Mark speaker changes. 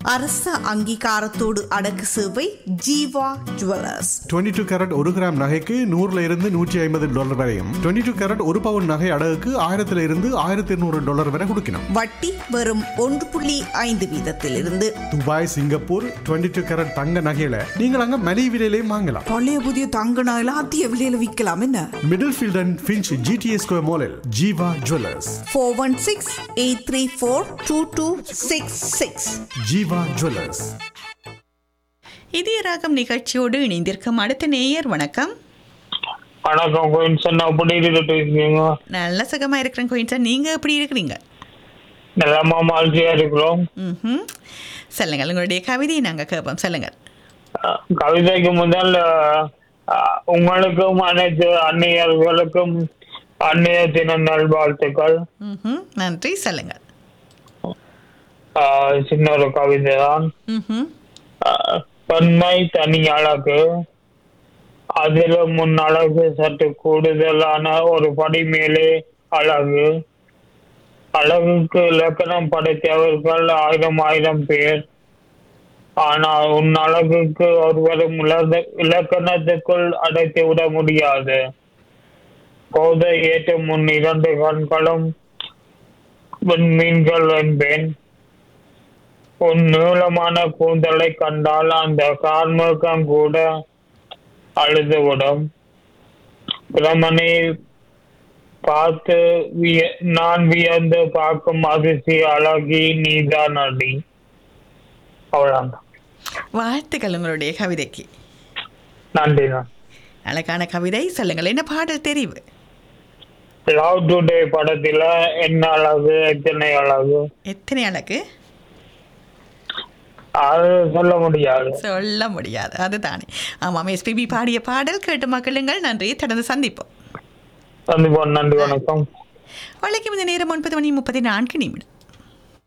Speaker 1: அரச அங்கீகாரத்தோடு அடக்கு சேவை ஜீவா ஜுவல்லர்ஸ்
Speaker 2: 22 டூ கேரட் ஒரு கிராம் நகைக்கு நூறுல இருந்து நூற்றி ஐம்பது டாலர் வரையும் 22 டூ கேரட் ஒரு பவுன் நகை அடகுக்கு ஆயிரத்துல இருந்து ஆயிரத்தி இருநூறு டாலர் வரை கொடுக்கணும்
Speaker 1: வட்டி வெறும் ஒன்று புள்ளி ஐந்து வீதத்திலிருந்து
Speaker 2: துபாய் சிங்கப்பூர் 22 டூ கேரட் தங்க நகையில நீங்கள் அங்க மலிவு விலையிலையும் வாங்கலாம்
Speaker 3: பழைய புதிய தங்க நகைலாம் அதிக விலையில விற்கலாம் என்ன
Speaker 2: middle field and finch GTA square மாலில் Jeeva jewellers
Speaker 1: four one six eight three four two two six six
Speaker 2: Jeeva jewellers
Speaker 4: இதய ராகம் நிகழ்ச்சியோடு இணைந்திருக்கும் அடுத்த நேயர் வணக்கம்
Speaker 5: வணக்கம் கோயின்சன் அப்படி இருக்கீங்க
Speaker 4: நல்ல சுகமா இருக்கிறேன் கோயின்சன் நீங்க எப்படி இருக்கிறீங்க
Speaker 5: நலமா மகிழ்ச்சியா இருக்கிறோம்
Speaker 4: ம் சொல்லுங்கள் உங்களுடைய கவிதையை நாங்கள் கேட்போம் சொல்லுங்கள்
Speaker 5: அஹ், கவிதைக்கு முதல் அஹ், உங்களுக்கும் அனைத்து அந்நியர்களுக்கும் அந்நிய தின நல்வாழ்த்துக்கள்
Speaker 4: ம் நன்றி சொல்லுங்கள்
Speaker 5: அஹ், சின்ன ஒரு கவிதை தான்
Speaker 4: ம்
Speaker 5: அஹ், பெண்மை தனி அழகு அதிலும் முன் அழகு சற்று கூடுதலான ஒரு படி மேலே அழகு அழகுக்கு இலக்கணம் படைத்தவர்கள் ஆயிரம் ஆயிரம் பேர் ஆனால் உன் அழகுக்கு ஒருவரும் இலக்க- இலக்கணத்துக்குள் அடைத்து விட முடியாது கோதை ஏற்றும் முன் இரண்டு கண்களும் மீன்கள் என்பேன் உன் நீளமான கூந்தலை கண்டால் அந்த கார்முகம் கூட அழுதுவிடும் பிரமனை பார்த்து விய- நான் வியந்து பார்க்கும் அதிசய அழகி நீதான் அடி அவ்வளவுதான்
Speaker 4: வாழ்த்துக்கள் உங்களுடைய கவிதைக்கு
Speaker 5: நன்றி நான்
Speaker 4: அழகான கவிதை சொல்லுங்கள் என்ன பாடல் தெரிவு
Speaker 5: லவ் டுடே படத்துல என்ன அழகு எத்தனை அழகு
Speaker 4: எத்தனை அழகு
Speaker 5: அது சொல்ல முடியாது
Speaker 4: சொல்ல முடியாது அதுதானே ஆமாம் எஸ்பிபி பாடிய பாடல் கேட்டு மக்களுங்கள் நன்றி தொடர்ந்து சந்திப்போம்
Speaker 5: சந்திப்போம் நன்றி வணக்கம்
Speaker 4: வழக்கம் இந்த நேரம் ஒன்பது மணி முப்பத்தி நான்கு நிமிடம்